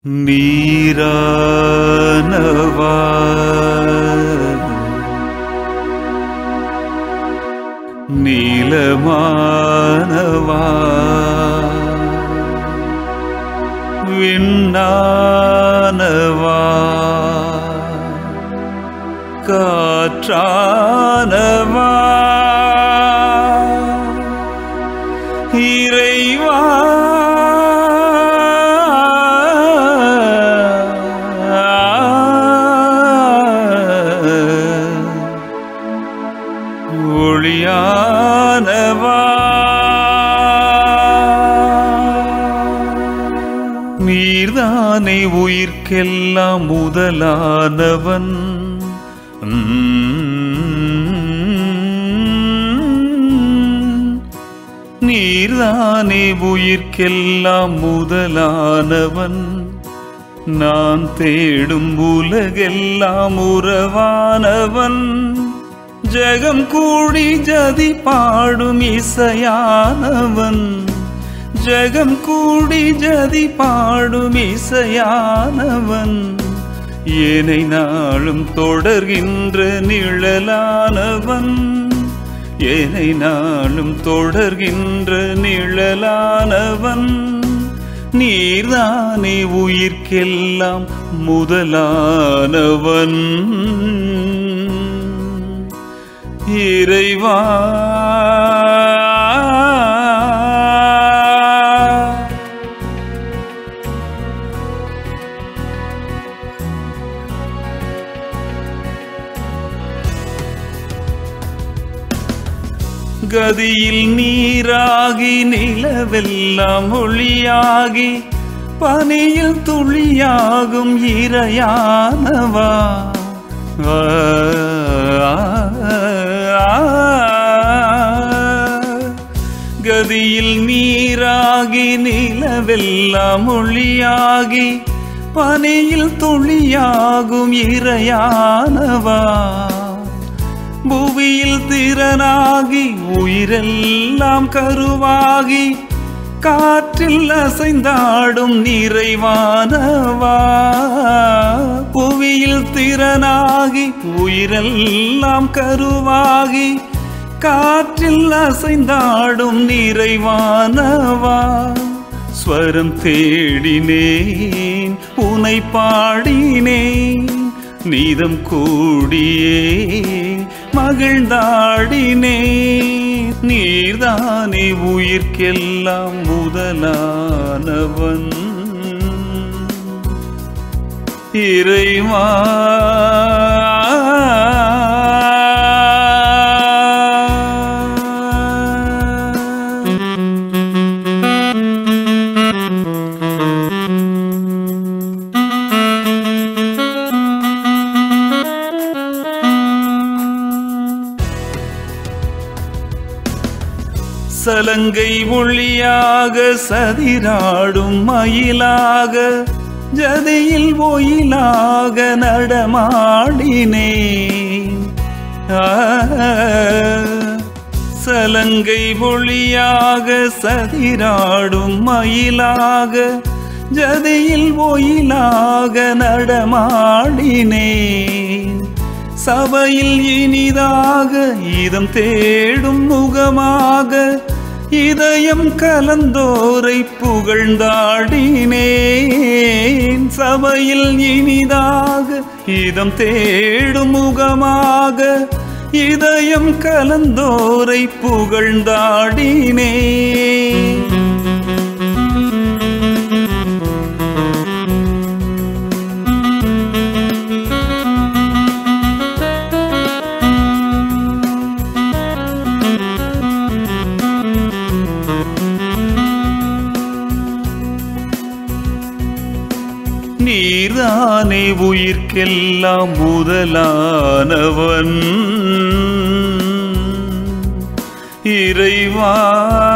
நீரானவா நீலமானவா விண்ணானவா காற்றானவா இறைவா ஒளியானவா நீர்தானே உயிர்க்கெல்லாம் முதலானவன் உம். நீர்தானே உயிர்க்கெல்லாம் முதலானவன் நான் தேடும் உலகெல்லாம் உறவானவன் ஜெகம் கூடி ஜதி பாடும் இசையானவன் ஜெகம் கூடி ஜதி பாடும் இசையானவன் ஏனை நாளும் தொடர்கின்ற நிழலானவன் ஏனை நாளும் தொடர்கின்ற நிழலானவன் நீர்தானே உயிர்க்கெல்லாம் முதலானவன் இறைவா கதியில் நீராகி நிலவெல்லாம் ஒளியாகி பனியில் துளியாகும் இரையானவா ஆ, ஆ, கதியில் நீராகி நிலவெல்லாம் ஒளியாகி பனியில் துளியாகும் இரையானவா புவியில் திறனாகி உயிரெல்லாம் கருவாகி காற்றில் அசைந்தாடும் நிறைவானவா புவியில் திறனாகி உயிரெல்லாம் கருவாகி காற்றில் அசைந்தாடும் நிறைவானவா ஸ்வரம் தேடினேன் உனை பாடினேன் நீதம் கூடியே மகிழ்ந்தாடினே நீர்தானே உயிர்க்கெல்லாம் முதலானவன் இறைவா சலங்கை ஒளியாக சதிராடும் மயிலாக ஜதியில் ஒயிலாக நடமாடினேன் ஆ, சலங்கை ஒளியாக சதிராடும் மயிலாக ஜதியில் ஒயிலாக நடமாடினேன் சபையில் இனிதாக இதம் தேடும் முகமாக இதயம் கலந்தோரை புகழ்ந்தாடினேன் சபையில் இனிதாக இதம் தேடும் முகமாக இதயம் கலந்தோரை புகழ்ந்தாடினேன் நீர்தானே உயிர்க்கெல்லாம் முதலானவன் இறைவா